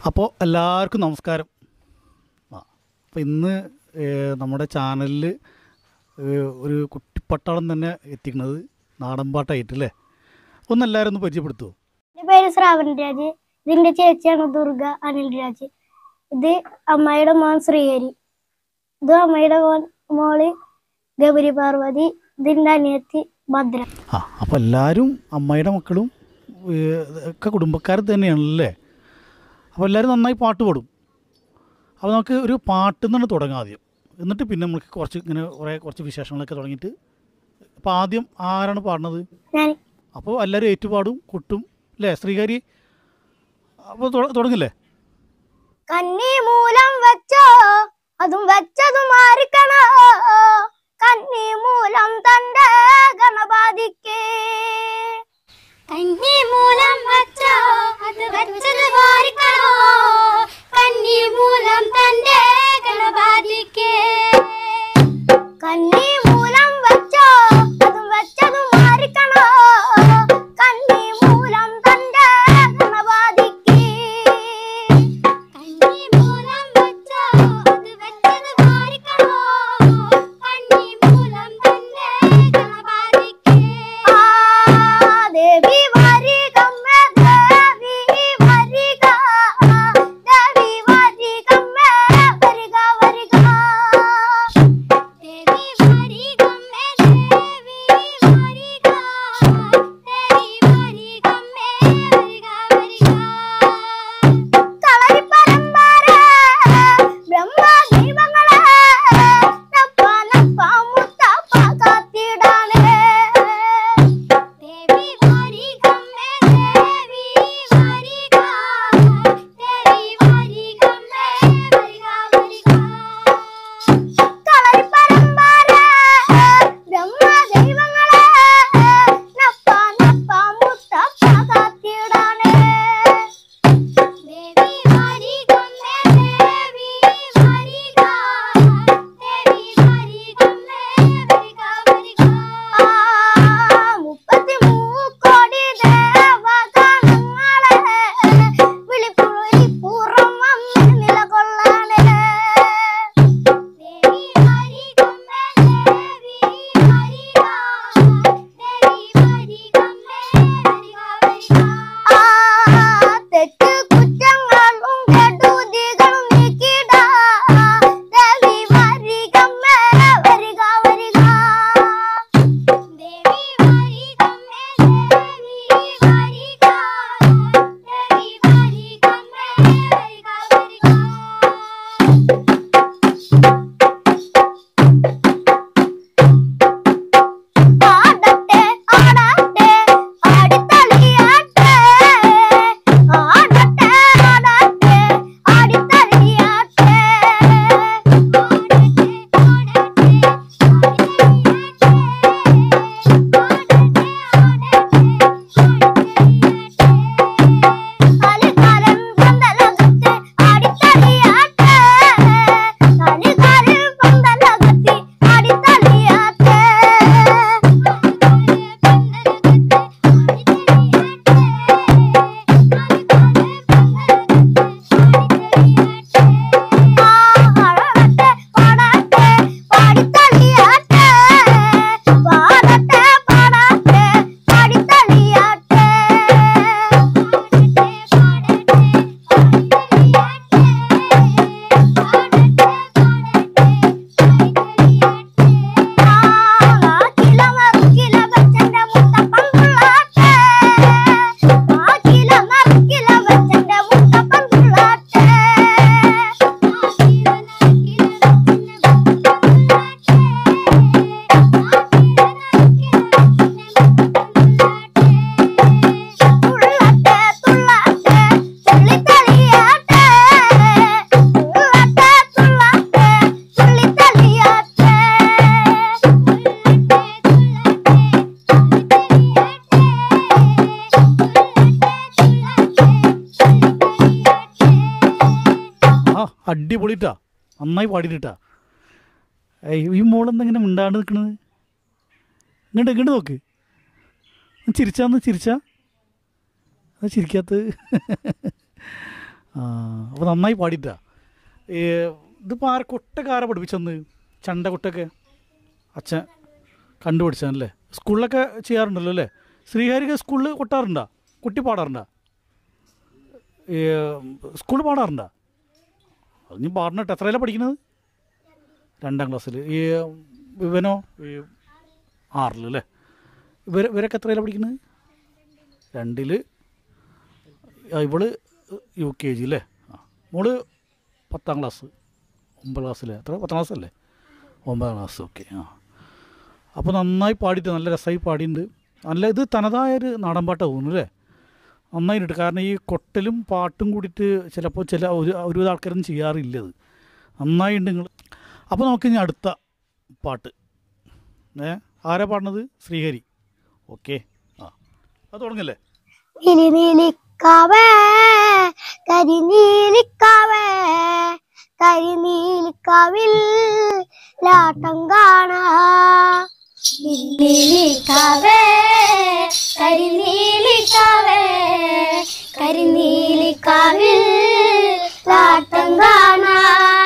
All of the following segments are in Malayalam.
അപ്പോൾ എല്ലാവർക്കും നമസ്കാരം ആ അപ്പോൾ ഇന്ന് ഏഹ്, നമ്മുടെ ചാനലിൽ ഒരു കുട്ടിപ്പട്ടാളം തന്നെ എത്തിക്കുന്നത് നാടൻ പാട്ടായിട്ട് അല്ലേ ഒന്ന് എല്ലാവരും ഒന്ന് പരിചയപ്പെടുത്തുമോ എന്റെ പേര് ശ്രാവൺ രാജ് ഇതിന്റെ ചേച്ചിയാണ് ദുർഗ അനിൽ രാജ് ഇത് അമ്മയുടെ മോൻ ശ്രീഹരി ഇത് അമ്മയുടെ മോൻ മോള് ഗൗരി പാർവതി ഇതിന്റെ അനിയത്തി ഭദ്ര ആ അപ്പോൾ എല്ലാവരും അമ്മയുടെ മക്കളും ഏഹ്, ഒക്കെ കുടുംബക്കാർ തന്നെയാണല്ലേ അപ്പോൾ എല്ലാവരും നന്നായി പാട്ട് പാടും അപ്പോൾ നമുക്ക് ഒരു പാട്ടിൽ നിന്നാണ് തുടങ്ങാം ആദ്യം എന്നിട്ട് പിന്നെ നമുക്ക് കുറച്ച് ഇങ്ങനെ കുറേ കുറച്ച് വിശേഷങ്ങളൊക്കെ തുടങ്ങിയിട്ട് അപ്പോൾ ആദ്യം ആരാണ് പാടുന്നത് ഞാൻ അപ്പോൾ എല്ലാവരും ഏറ്റുപാടും കൊട്ടും അല്ലേ ശ്രീകാരി അപ്പോൾ തുടങ്ങില്ലേ കന്നി മൂലം വെച്ചോ അതും വെച്ചതും ആർക്കണോ കന്നി മൂലം തന്റെ ഗണപാതിക്ക് കന്നി മൂലം വച്ചോ അത് വെച്ചത് വാരിക്കണോ കന്നി മൂലം തന്റെ ഗണപാതിക്ക് കന്നി മൂലം വെച്ചോ അതും വെച്ചതും ആർക്കണോ കന്നി മൂലം തന്റെ ഗണപാതിക്ക് കന്നി മൂലം വച്ചോ അത് വെച്ചത് വാരിക്കണോ കന്നി മൂലം തന്റെ ഗണപാതിക്ക് ആ ദേവി വരികമ്മേ ദേവി വരിക ദേവി വരികമ്മേ വരിക വരിക ദേവി വരികമ്മേ ദേവി വരിക ദേവി വരികമ്മേ വരിക വരിക കളരി പരമ്പര ബ്രഹ്മ ദൈവങ്ങളെ നപ്പ നപ്പ മുത്തപ്പ കാത്തിടാനേ ദേവി വരികമ്മേ ദേവി വരിക ദേവി വരികമ്മേ വരിക വരിക കളരി പരമ്പര ബ്രഹ്മ ദൈവങ്ങളെ നപ്പ നപ്പ മുത്തപ്പ കാത്തിടാനേ ദേവി വരികമ്മേ ദേവി വരിക ദേവി വരികമ്മേ വരിക വരിക ആ മുപ്പത്തി മൂക്കോടി ദേവഗണങ്ങളെ വിളിപ്പുഴി പൂർവം വന്ന് നിലകൊള്ളാനേ ദേവി വരികമ്മേ ദേവി വരിക ദേവി വരികമ്മേ വരിക വരിക ആ തെറ്റ് കുറ്റങ്ങളും കെടുതികളും നീക്കിടാ ദേവി വരികമ്മേ വരിക വരിക ദേവി വരികമ്മേ ദേവി വരിക ദേവി വരികമ്മേ വരിക വരിക ആടട്ടെ ആടട്ടെ ആടിത്തളിയാട്ടെ ആടട്ടെ ആടട്ടെ ആടിത്തളിയാട്ടെ ആടട്ടെ ആടട്ടെ അലികാലൻ പന്തലകത്ത് ആടിത്തളിയാട്ടെ അലികാലൻ പന്തലകത്ത് ആടിത്തളിയാട്ടെ ആടട്ടെ പാടട്ടെ പാടിത്തളിയാട്ടെ പാടട്ടെ പാടട്ടെ പാടിത്തളിയാട്ടെ ആകില മറുകില വെച്ചന്റെ മുത്തപ്പൻ പുള്ളാട്ടെ ആകില മറുകില വെച്ചന്റെ മുത്തപ്പൻ പുള്ളാട്ടെ തുള്ളട്ടെ തുള്ളട്ടെ തുള്ളിത്തളിയാട്ടെ തുള്ളട്ടെ തുള്ളട്ടെ തുള്ളിത്തളിയാട്ടെ ആ അടിപൊളിട്ടാ നന്നായി പാടിയിട്ടാ ഏയ് ഈ മോളെന്തെങ്ങനെ മിണ്ടാണ്ട് നിൽക്കണത് ഇങ്ങോട്ട് ഇങ്ങോട്ട് നോക്ക് ഒന്ന് ചിരിച്ചാന്ന് ചിരിച്ചാ അത് ചിരിക്കാത്തത് അപ്പോൾ നന്നായി പാടിയിട്ടാ ഈ ഇതിപ്പോൾ ആരെ കൊട്ടൊക്കെ ആരെ പഠിപ്പിച്ചെന്ന് ചണ്ട കൊട്ടൊക്കെ അച്ഛൻ കണ്ടുപിടിച്ചതല്ലേ സ്കൂളിലൊക്കെ ചെയ്യാറുണ്ടല്ലോ അല്ലേ ശ്രീഹരിക സ്കൂളിൽ കൊട്ടാറുണ്ടോ കുട്ടി പാടാറുണ്ടോ ഈ സ്കൂളിൽ പാടാറുണ്ടോ അത് നീ പാടുന്നിട്ട് എത്രയിലാണ് പഠിക്കുന്നത് രണ്ടാം ക്ലാസ്സിൽ ഈ ഇവനോ ഈ ആറിൽ അല്ലേ ഇവർ ഇവരൊക്കെ എത്രയിലാണ് പഠിക്കുന്നത് രണ്ടിൽ ഇവള് യു കെ ജി അല്ലേ ആ മോള് പത്താം ക്ലാസ് ഒമ്പതാം ക്ലാസ്സിൽ എത്ര പത്താം ക്ലാസ് അല്ലേ ഒമ്പതാം ക്ലാസ് ഓക്കെ ആ അപ്പോൾ നന്നായി പാടിയിട്ട് നല്ല രസമായി പാടിയിട്ടുണ്ട് നല്ല ഇത് തനതായൊരു നാടൻ പാട്ടാണ് തോന്നുന്നു അല്ലേ നന്നായിട്ടുണ്ട് കാരണം ഈ കൊട്ടലും പാട്ടും കൂടിയിട്ട് ചിലപ്പോൾ ചില ഒരു ഒരുവിധ ആൾക്കാരൊന്നും ചെയ്യാറില്ല അത് നന്നായിട്ടുണ്ട് നിങ്ങൾ അപ്പോൾ നമുക്ക് ഇനി അടുത്ത പാട്ട് ഏ ആരാ പാടുന്നത് ശ്രീഹരി ഓക്കെ ആ അത് തുടങ്ങല്ലേ നീലി നീലിക്കാവേ കരിനീലിക്കാവേ കരിനീലിക്കാവിൽ ലാട്ടം കാണാ നീലിക്കാവേ കരിനീലിക്കാവേ കരിനീലിക്കാവിൽ ലാട്ടം കാണാ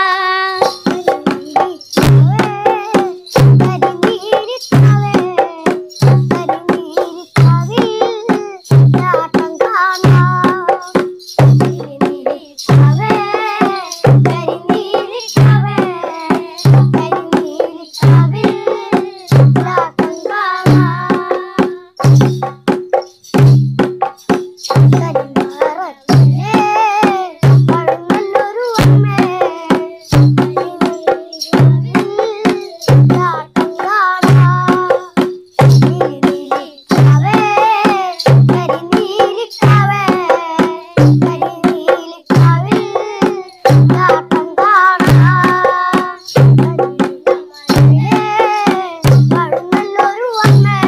കരിനീലിക്കാവേ കരിനീലിക്കാവിൽ ലാട്ടം കാണാ കരിനീലിക്കാവേ കരിനീലിക്കാവേ കരിനീലിക്കാവിൽ ലാട്ടം കാണാ കരിമറത്തിലെ പഴങ്ങല്ലൊരു അമ്മേ ലാട്ടം കാണാ നീലിക്കാവേ കരിനീലിക്കാവേ കരിനീലിക്കാവിൽ ലാട്ടം കാണാ കരിമറത്തിലെ പഴങ്ങല്ലൊരു അമ്മേ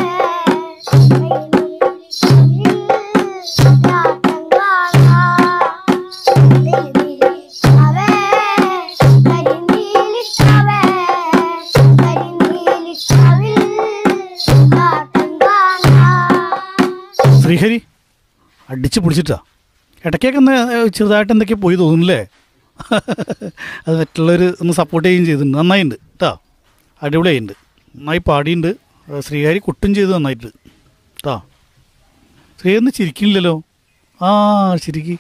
ശ്രീഹരി അടിച്ച് പിടിച്ചിട്ടാ ഇടയ്ക്കൊക്കെ ഒന്ന് ചെറുതായിട്ട് എന്തൊക്കെ പോയി തോന്നുന്നില്ലേ അത് മറ്റുള്ളവർ ഒന്ന് സപ്പോർട്ട് ചെയ്യുകയും ചെയ്തിട്ടുണ്ട് നന്നായിട്ടുണ്ട് കേട്ടോ അടിപൊളിയായിട്ടുണ്ട് നന്നായി പാടിയിട്ടുണ്ട് ഏഹ് ശ്രീഹരി കുട്ടും ചെയ്ത് നന്നായിട്ട് കേട്ടോ ശ്രീഹരി ഒന്ന് ചിരിക്കില്ലല്ലോ ആ ചിരിക്കി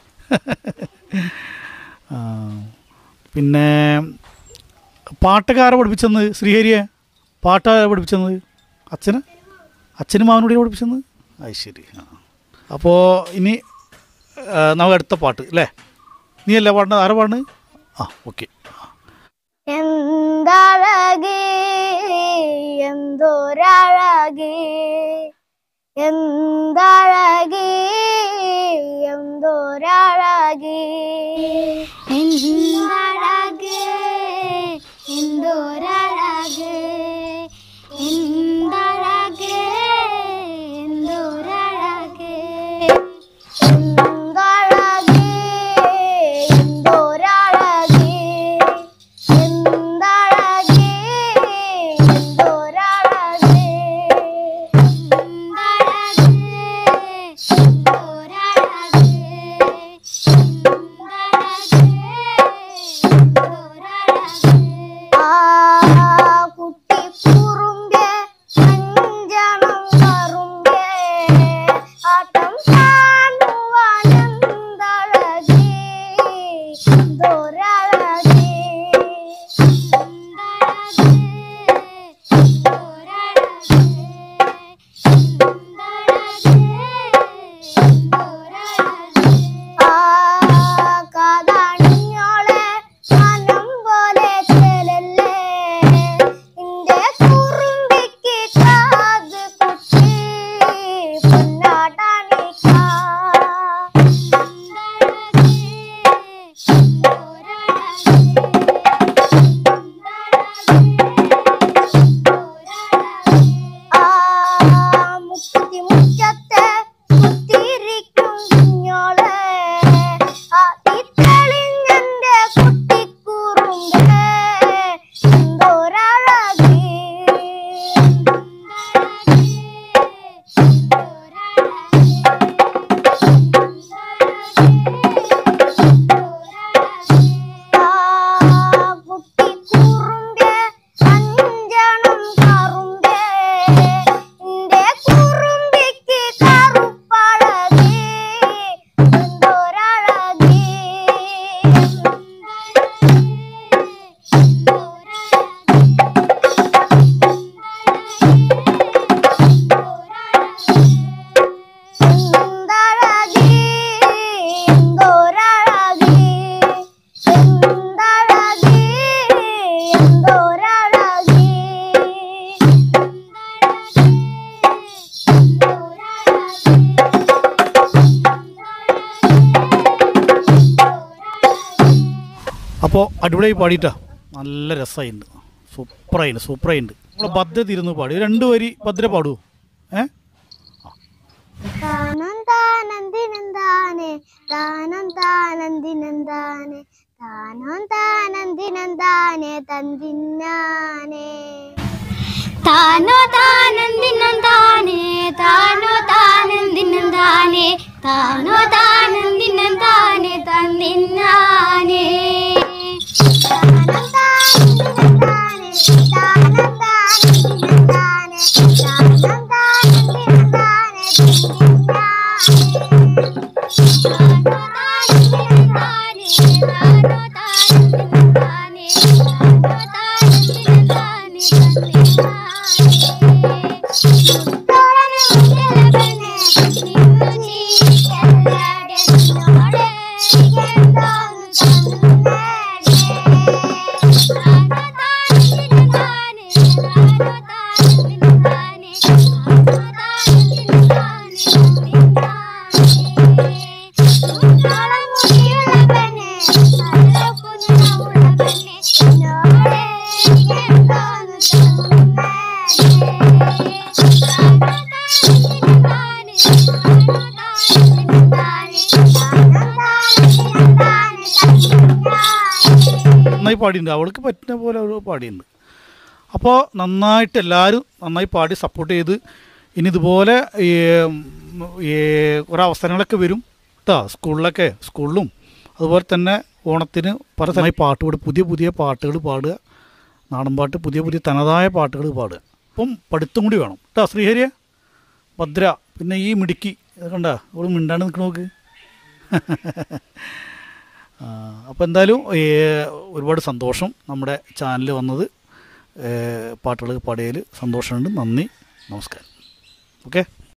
ആ, പിന്നെ പാട്ടൊക്കെ ആരാ പഠിപ്പിച്ചെന്ന് ശ്രീഹരിയെ പാട്ടാരാ പഠിപ്പിച്ചെന്ന് അച്ഛന് അച്ഛനും മാവനോട് പഠിപ്പിച്ചെന്ന് അത് ശരി ആ അപ്പോൾ ഇനി ആ, നമുക്ക് അടുത്ത പാട്ട് അല്ലേ നീ അല്ലേ പാടുന്നത് ആരാ പാടുന്നത് ആ ഓക്കെ എന്തഴകേ എന്തോരഴകേ എന്തഴകേ എന്തോരഴകേ എന്തഴകേ എന്തോരഴകേ എന്തഴകേ എന്തോരഴകേ എന്തഴകേ എന്തോരഴകേ എന്തഴകേ എന്തോരഴകേ എന്തഴകേ അപ്പോൾ അടിപൊളിയായി പാടിയിട്ടാ നല്ല രസമായിട്ടുണ്ട് സൂപ്പറായിട്ടുണ്ട് സൂപ്പറായിട്ടുണ്ട് നമ്മളെ ഭദ്ര തിരുന്ന് പാടി രണ്ട് വരി ഭദ്ര പാടുമോ ഏ താനം താനന്ദിനന്താനെ താനം താനന്ദിനന്താനെ താനം താനന്ദിനന്താനെ തന്തിന്നാനെ താനോ താനന്ദിനന്താനെ താനോ താനന്ദിനന്താനെ താനോ താനന്ദിനന്താനെ തന്നിന്നാനെ താനം താനന്ദിനന്താനെ താനം താനന്ദിനന്താനെ താനം താനന്ദിനന്താനെ തന്തിന്നാനെ നന്നായി പാടിയിട്ടുണ്ട് അവൾക്ക് പറ്റുന്ന പോലെ അവൾ പാടിയിട്ടുണ്ട് അപ്പോൾ നന്നായിട്ട് എല്ലാവരും നന്നായി പാടി സപ്പോർട്ട് ചെയ്ത് ഇനി ഇതുപോലെ ഈ ഉം, ഈ കുറേ അവസരങ്ങളൊക്കെ വരും കേട്ടോ സ്കൂളിലൊക്കെ സ്കൂളിലും അതുപോലെ തന്നെ ഓണത്തിന് പല സമയം പാട്ട് പാടുക പുതിയ പുതിയ പാട്ടുകൾ പാടുക നാടൻ പാട്ട് പുതിയ പുതിയ തനതായ പാട്ടുകൾ പാടുക അപ്പം പഠിത്തം കൂടി വേണം കേട്ടോ ശ്രീഹരിയ ഭദ്ര പിന്നെ ഈ മിടുക്കി ഇത് കണ്ട അവൾ മിണ്ടാണ്ട് നിൽക്കണ നോക്ക് അപ്പോൾ എന്തായാലും ഏ, ഒരുപാട് സന്തോഷം നമ്മുടെ ചാനൽ വന്നത് പാട്ടുകൾ പാടിയതിൽ സന്തോഷമുണ്ട് നന്ദി നമസ്കാരം ഓക്കെ